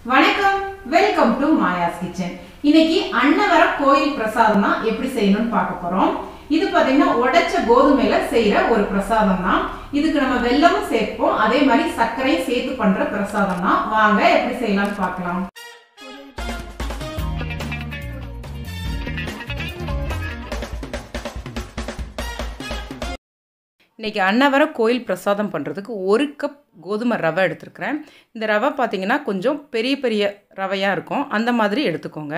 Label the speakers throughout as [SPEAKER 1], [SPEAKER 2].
[SPEAKER 1] வணக்கம் welcome to Maya's kitchen இன்னைக்கு அன்னவரம் கோயில் பிரசாதம் தான் எப்படி செய்யணும்னு பார்க்க போறோம் இது பாத்தீங்கன்னா உடைச்ச கோதுமையில செய்யற ஒரு பிரசாதம் தான் இதுக்கு நம்ம வெல்லமும் சேர்ப்போம் அதே மாதிரி சர்க்கரையும் சேர்த்து பண்ற பிரசாதம் தான் வாங்க எப்படி செய்யலாம்னு பார்க்கலாம் இன்றைக்கி அன்னவரம் கோயில் பிரசாதம் பண்ணுறதுக்கு ஒரு கப் கோதுமை ரவை எடுத்துருக்கிறேன் இந்த ரவை பார்த்தீங்கன்னா கொஞ்சம் பெரிய பெரிய ரவையாக இருக்கும் அந்த மாதிரி எடுத்துக்கோங்க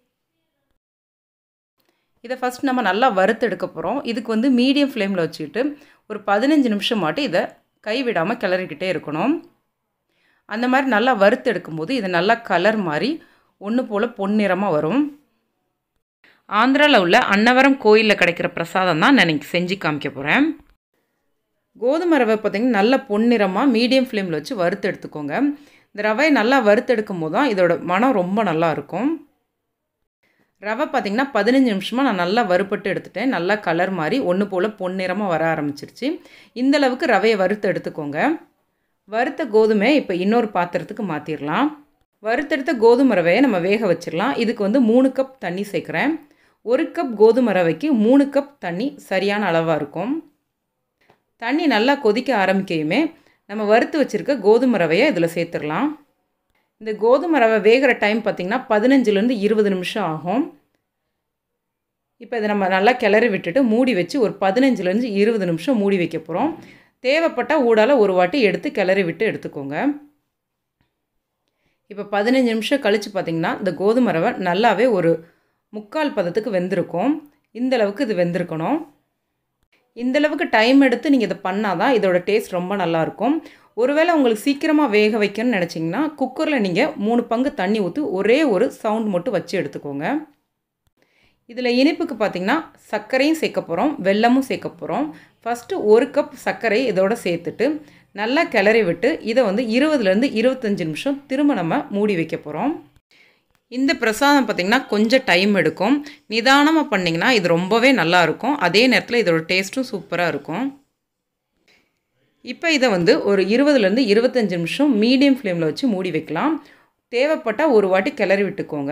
[SPEAKER 1] இதை ஃபஸ்ட் நம்ம நல்லா வறுத்து எடுக்க போகிறோம் இதுக்கு வந்து மீடியம் ஃப்ளேமில் வச்சுக்கிட்டு ஒரு பதினஞ்சு நிமிஷம் மாட்டு இதை கைவிடாமல் கிளறிக்கிட்டே இருக்கணும் அந்த மாதிரி நல்லா வறுத்து எடுக்கும்போது இது நல்லா கலர் மாதிரி ஒன்று போல் பொன்னிறமாக வரும் ஆந்திராவில் உள்ள அன்னவரம் கோயிலில் கிடைக்கிற பிரசாதம் தான் நான் இன்றைக்கி செஞ்சு காமிக்க போகிறேன் கோதுமை ரவை பார்த்திங்கன்னா நல்ல பொன்னிறமாக மீடியம் ஃப்ளேமில் வச்சு வறுத்து எடுத்துக்கோங்க இந்த ரவையை நல்லா வறுத்தெடுக்கும் போது தான் இதோட மனம் ரொம்ப நல்லா இருக்கும் ரவை பார்த்திங்கன்னா பதினஞ்சு நிமிஷமாக நான் நல்லா வறுப்பட்டு எடுத்துட்டேன் நல்லா கலர் மாதிரி ஒன்று போல் பொன்னிறமாக வர ஆரம்பிச்சிருச்சு இந்த அளவுக்கு ரவையை வறுத்து எடுத்துக்கோங்க வறுத்த கோதுமை இப்போ இன்னொரு பாத்திரத்துக்கு மாற்றிடலாம் வறுத்தெடுத்த கோதுமை ரவையை நம்ம வேக வச்சிடலாம் இதுக்கு வந்து மூணு கப் தண்ணி சேர்க்குறேன் ஒரு கப் கோதுமை ரவைக்கு மூணு கப் தண்ணி சரியான அளவாக இருக்கும் தண்ணி நல்லா கொதிக்க ஆரம்பிக்கையுமே நம்ம வறுத்து வச்சுருக்க கோதுமை ரவையை இதில் சேர்த்துடலாம் இந்த கோதுமை ரவை வேகிற டைம் பார்த்திங்கன்னா பதினஞ்சுலேருந்து இருபது நிமிஷம் ஆகும் இப்போ இதை நம்ம நல்லா கிளறி விட்டுட்டு மூடி வச்சு ஒரு பதினஞ்சுலேருந்து இருபது நிமிஷம் மூடி வைக்க போகிறோம் தேவைப்பட்டால் ஊடால் ஒரு வாட்டி எடுத்து கிளறி விட்டு எடுத்துக்கோங்க இப்போ பதினஞ்சு நிமிஷம் கழித்து பார்த்திங்கன்னா இந்த கோதுமை ரவை நல்லாவே ஒரு முக்கால் பதத்துக்கு வெந்திருக்கும் இந்தளவுக்கு இது வெந்திருக்கணும் இந்தளவுக்கு டைம் எடுத்து நீங்கள் இதை பண்ணால் தான் இதோட டேஸ்ட் ரொம்ப நல்லாயிருக்கும் ஒருவேளை உங்களுக்கு சீக்கிரமாக வேக வைக்கணும்னு நினச்சிங்கன்னா குக்கரில் நீங்கள் மூணு பங்கு தண்ணி ஊற்றி ஒரே ஒரு சவுண்ட் மட்டும் வச்சு எடுத்துக்கோங்க இதில் இனிப்புக்கு பார்த்திங்கன்னா சர்க்கரையும் சேர்க்க போகிறோம் வெல்லமும் சேர்க்க போகிறோம் ஃபஸ்ட்டு ஒரு கப் சர்க்கரை இதோட சேர்த்துட்டு நல்லா கிளறி விட்டு இதை வந்து இருபதுலேருந்து இருபத்தஞ்சி நிமிஷம் திரும்ப நம்ம மூடி வைக்க போகிறோம் இந்த பிரசாதம் பார்த்திங்கன்னா கொஞ்சம் டைம் எடுக்கும் நிதானமாக பண்ணிங்கன்னா இது ரொம்பவே நல்லாயிருக்கும் அதே நேரத்தில் இதோட டேஸ்ட்டும் சூப்பராக இருக்கும் இப்போ இதை வந்து ஒரு இருபதுலேருந்து இருபத்தஞ்சி நிமிஷம் மீடியம் ஃப்ளேமில் வச்சு மூடி வைக்கலாம் தேவைப்பட்டால் ஒரு வாட்டி கிளறி விட்டுக்கோங்க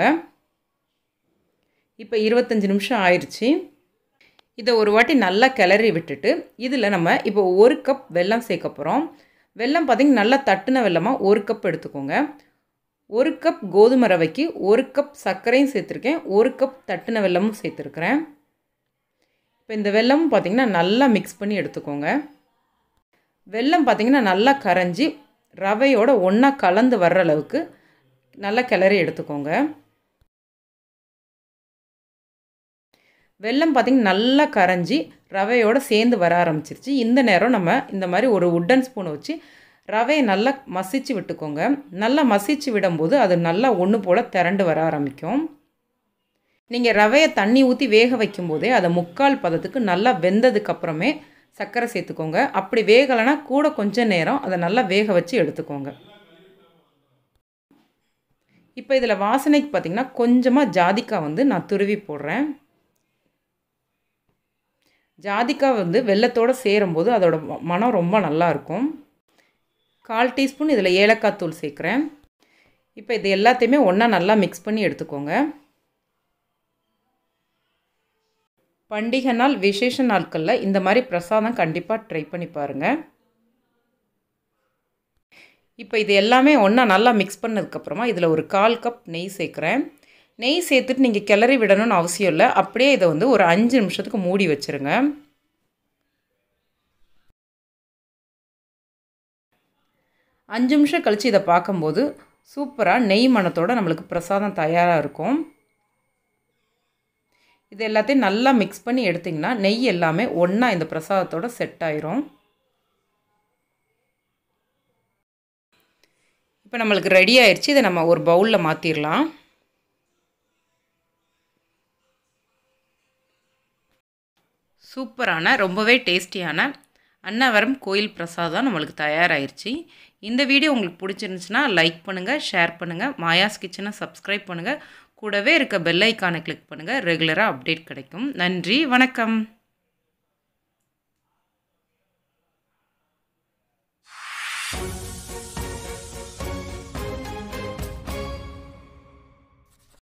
[SPEAKER 1] இப்போ இருபத்தஞ்சி நிமிஷம் ஆயிடுச்சு இதை ஒரு வாட்டி நல்லா கிளறி விட்டுட்டு இதில் நம்ம இப்போ ஒரு கப் வெல்லம் சேர்க்க போகிறோம் வெல்லம் பார்த்திங்கன்னா நல்லா தட்டுன வெல்லமாக ஒரு கப் எடுத்துக்கோங்க ஒரு கப் கோதுமை ரவைக்கு ஒரு கப் சர்க்கரையும் சேர்த்துருக்கேன் ஒரு கப் தட்டின வெல்லமும் சேர்த்துருக்குறேன் இப்போ இந்த வெல்லமும் பார்த்திங்கன்னா நல்லா மிக்ஸ் பண்ணி எடுத்துக்கோங்க வெல்லம் பார்த்திங்கன்னா நல்லா கரைஞ்சி ரவையோட ஒன்றா கலந்து வர்ற அளவுக்கு நல்லா கிளறி எடுத்துக்கோங்க வெல்லம் பார்த்திங்கன்னா நல்லா கரைஞ்சி ரவையோடு சேர்ந்து வர ஆரம்பிச்சிருச்சு இந்த நேரம் நம்ம இந்த மாதிரி ஒரு உட்டன் ஸ்பூனை வச்சு ரவையை நல்லா மசிச்சு விட்டுக்கோங்க நல்லா மசிச்சு விடும்போது அது நல்லா ஒன்று போல் திரண்டு வர ஆரம்பிக்கும் நீங்கள் ரவையை தண்ணி ஊற்றி வேக வைக்கும்போதே அதை முக்கால் பதத்துக்கு நல்லா வெந்ததுக்கப்புறமே சர்க்கரை சேர்த்துக்கோங்க அப்படி வேகலைன்னா கூட கொஞ்சம் நேரம் அதை நல்லா வேக வச்சு எடுத்துக்கோங்க இப்போ இதில் வாசனைக்கு பார்த்திங்கன்னா கொஞ்சமாக ஜாதிக்காய் வந்து நான் துருவி போடுறேன் ஜாதிக்காய் வந்து வெள்ளத்தோடு சேரும்போது அதோட மனம் ரொம்ப நல்லாயிருக்கும் கால் டீஸ்பூன் இதில் ஏலக்காய் தூள் சேர்க்குறேன் இப்போ இது எல்லாத்தையுமே ஒன்றா நல்லா மிக்ஸ் பண்ணி எடுத்துக்கோங்க பண்டிகை நாள் விசேஷ நாட்களில் இந்த மாதிரி பிரசாதம் கண்டிப்பாக ட்ரை பண்ணி பாருங்கள் இப்போ இது எல்லாமே ஒன்றா நல்லா மிக்ஸ் பண்ணதுக்கப்புறமா இதில் ஒரு கால் கப் நெய் சேர்க்குறேன் நெய் சேர்த்துட்டு நீங்கள் கிளறி விடணும்னு அவசியம் இல்லை அப்படியே இதை வந்து ஒரு அஞ்சு நிமிஷத்துக்கு மூடி வச்சுருங்க அஞ்சு நிமிஷம் கழித்து இதை பார்க்கும்போது சூப்பராக நெய் மணத்தோடு நம்மளுக்கு பிரசாதம் தயாராக இருக்கும் இது எல்லாத்தையும் நல்லா மிக்ஸ் பண்ணி எடுத்திங்கன்னா நெய் எல்லாமே ஒன்றா இந்த பிரசாதத்தோடு செட் ஆயிரும் இப்போ நம்மளுக்கு ரெடி ஆயிடுச்சு இதை நம்ம ஒரு பவுலில் மாற்றிடலாம் சூப்பரான ரொம்பவே டேஸ்டியான அன்னவரம் கோயில் பிரசாதம் நம்மளுக்கு தயாராகிருச்சு இந்த வீடியோ உங்களுக்கு பிடிச்சிருந்துச்சுன்னா லைக் பண்ணுங்கள் ஷேர் பண்ணுங்கள் மாயாஸ் கிச்சனை சப்ஸ்கிரைப் பண்ணுங்கள் கூடவே இருக்க பெல் ஐக்கானை கிளிக் பண்ணுங்கள் ரெகுலராக அப்டேட் கிடைக்கும் நன்றி வணக்கம்